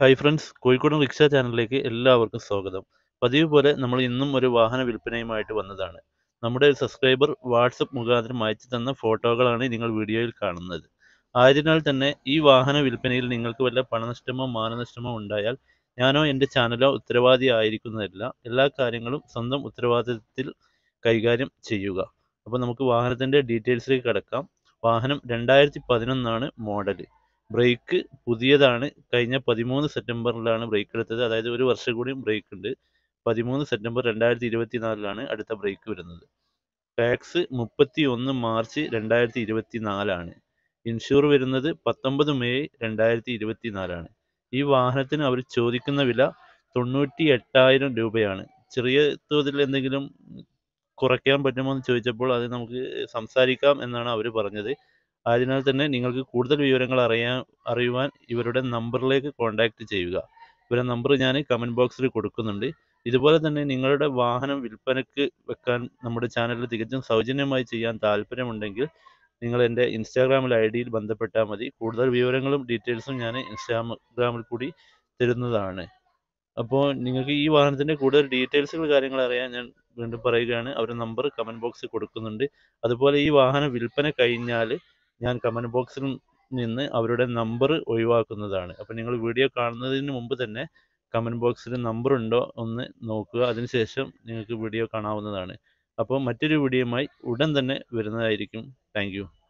hi friends കോഴിക്കോടൻ rickshaw ചാനലിലേക്ക് എല്ലാവർക്കും സ്വാഗതം പതിവ് പോലെ നമ്മൾ ഇന്നും ഒരു വാഹന വിൽപ്പനയുമായിട്ട് വന്നതാണ് നമ്മുടെ ഒരു സബ്സ്ക്രൈബർ വാട്സപ്പ് മുഖാന്തരം അയച്ചു തന്ന ഫോട്ടോകളാണ് നിങ്ങൾ വീഡിയോയിൽ കാണുന്നത് ആയതിനാൽ തന്നെ ഈ വാഹന വിൽപ്പനയിൽ നിങ്ങൾക്ക് വല്ല പണനഷ്ടമോ മാനനഷ്ടമോ ഉണ്ടായാൽ ഞാനോ എൻ്റെ ചാനലോ ഉത്തരവാദി ആയിരിക്കുന്നതല്ല എല്ലാ കാര്യങ്ങളും സ്വന്തം ഉത്തരവാദിത്തത്തിൽ കൈകാര്യം ചെയ്യുക അപ്പോൾ നമുക്ക് വാഹനത്തിൻ്റെ ഡീറ്റെയിൽസിലേക്ക് കിടക്കാം വാഹനം രണ്ടായിരത്തി പതിനൊന്നാണ് മോഡൽ ബ്രേക്ക് പുതിയതാണ് കഴിഞ്ഞ പതിമൂന്ന് സെപ്റ്റംബറിലാണ് ബ്രേക്ക് എടുത്തത് അതായത് ഒരു വർഷം കൂടി ബ്രേക്ക് ഉണ്ട് പതിമൂന്ന് സെപ്റ്റംബർ രണ്ടായിരത്തി ഇരുപത്തി നാലിലാണ് അടുത്ത ബ്രേക്ക് വരുന്നത് ടാക്സ് മുപ്പത്തി ഒന്ന് മാർച്ച് രണ്ടായിരത്തി ഇരുപത്തി നാലാണ് ഇൻഷൂർ വരുന്നത് പത്തൊമ്പത് മെയ് രണ്ടായിരത്തി ഇരുപത്തി നാലാണ് ഈ വാഹനത്തിന് അവർ ചോദിക്കുന്ന വില തൊണ്ണൂറ്റി എട്ടായിരം രൂപയാണ് ചെറിയ തോതിൽ എന്തെങ്കിലും കുറയ്ക്കാൻ പറ്റുമോ എന്ന് ചോദിച്ചപ്പോൾ അത് നമുക്ക് സംസാരിക്കാം എന്നാണ് അവർ പറഞ്ഞത് ആയതിനാൽ തന്നെ നിങ്ങൾക്ക് കൂടുതൽ വിവരങ്ങൾ അറിയാൻ അറിയുവാൻ ഇവരുടെ നമ്പറിലേക്ക് കോൺടാക്റ്റ് ചെയ്യുക ഇവരുടെ നമ്പർ ഞാൻ കമൻറ്റ് ബോക്സിൽ കൊടുക്കുന്നുണ്ട് ഇതുപോലെ തന്നെ നിങ്ങളുടെ വാഹനം വിൽപ്പനയ്ക്ക് വെക്കാൻ നമ്മുടെ ചാനലിൽ തികച്ചും സൗജന്യമായി ചെയ്യാൻ താല്പര്യമുണ്ടെങ്കിൽ നിങ്ങൾ എൻ്റെ ഇൻസ്റ്റാഗ്രാമിൽ ഐ ഡിയിൽ ബന്ധപ്പെട്ടാൽ മതി കൂടുതൽ വിവരങ്ങളും ഡീറ്റെയിൽസും ഞാൻ ഇൻസ്റ്റാഗ്രാമിൽ കൂടി തരുന്നതാണ് അപ്പോൾ നിങ്ങൾക്ക് ഈ വാഹനത്തിൻ്റെ കൂടുതൽ ഡീറ്റെയിൽസുകൾ കാര്യങ്ങൾ അറിയാൻ ഞാൻ വീണ്ടും പറയുകയാണ് അവരുടെ നമ്പർ കമൻറ്റ് ബോക്സിൽ കൊടുക്കുന്നുണ്ട് അതുപോലെ ഈ വാഹനം വിൽപ്പന കഴിഞ്ഞാൽ ഞാൻ കമൻറ്റ് ബോക്സിൽ നിന്ന് അവരുടെ നമ്പർ ഒഴിവാക്കുന്നതാണ് അപ്പോൾ നിങ്ങൾ വീഡിയോ കാണുന്നതിന് മുമ്പ് തന്നെ കമൻറ്റ് ബോക്സിൽ നമ്പർ ഉണ്ടോ ഒന്ന് നോക്കുക അതിനുശേഷം നിങ്ങൾക്ക് വീഡിയോ കാണാവുന്നതാണ് അപ്പോൾ മറ്റൊരു വീഡിയോയുമായി ഉടൻ തന്നെ വരുന്നതായിരിക്കും താങ്ക്